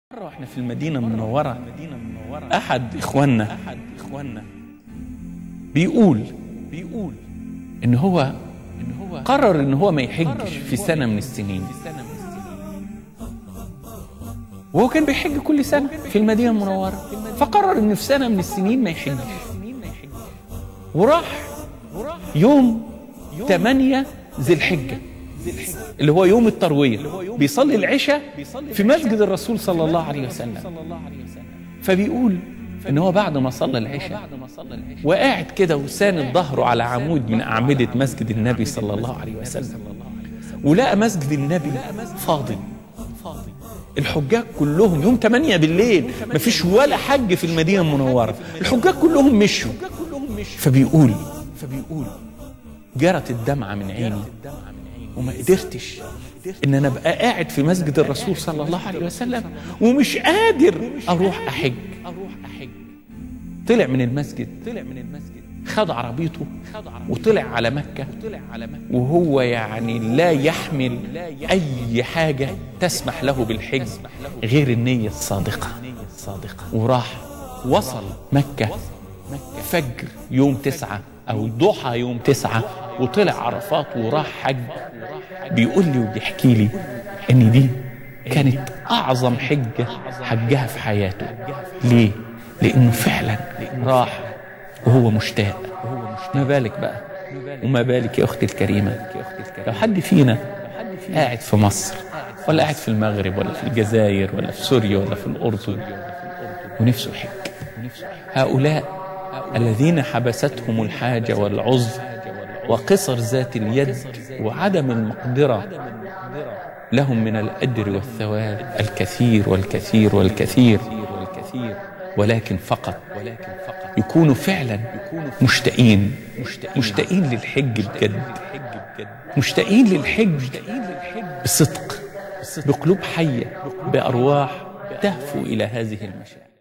مرة واحنا في المدينة المنورة أحد إخواننا بيقول بيقول إن هو إن هو قرر إن هو ما يحجش في سنة من السنين وهو كان بيحج كل سنة في المدينة المنورة فقرر إن في سنة من السنين ما يحجش وراح يوم 8 ذي الحجة اللي هو يوم التروية بيصلي العشاء في مسجد الرسول صلى الله عليه وسلم فبيقول ان هو بعد ما صلى العشاء وقاعد كده وساند ظهره على عمود من اعمده مسجد النبي صلى الله عليه وسلم ولقى مسجد النبي فاضي الحجاج كلهم يوم 8 بالليل مفيش ولا حج في المدينه المنوره الحجاج كلهم مشوا فبيقول فبيقول جرت الدمعه من عيني وما قدرتش ان انا ابقى قاعد في مسجد الرسول صلى الله عليه وسلم ومش قادر اروح احج طلع من المسجد طلع من المسجد خد عربيته وطلع على مكة وهو يعني لا يحمل أي حاجة تسمح له بالحج غير النية الصادقة وراح وصل مكة فجر يوم تسعة أو ضحى يوم تسعة وطلع عرفات وراح حج بيقول لي وبيحكي لي ان دي كانت اعظم حجه حجها في حياته ليه لانه فعلا راح وهو مشتاق ما بالك بقى وما بالك يا اختي الكريمه لو حد فينا قاعد في مصر ولا قاعد في المغرب ولا في الجزائر ولا في سوريا ولا في الاردن ونفسه يحج هؤلاء الذين حبستهم الحاجه والعذر وقصر ذات اليد وعدم المقدرة لهم من الأجر والثواب الكثير والكثير والكثير ولكن فقط يكونوا فعلا مشتاقين مشتاقين للحج بجد مشتاقين للحج بصدق بقلوب حية بأرواح تهفو إلى هذه المشاعر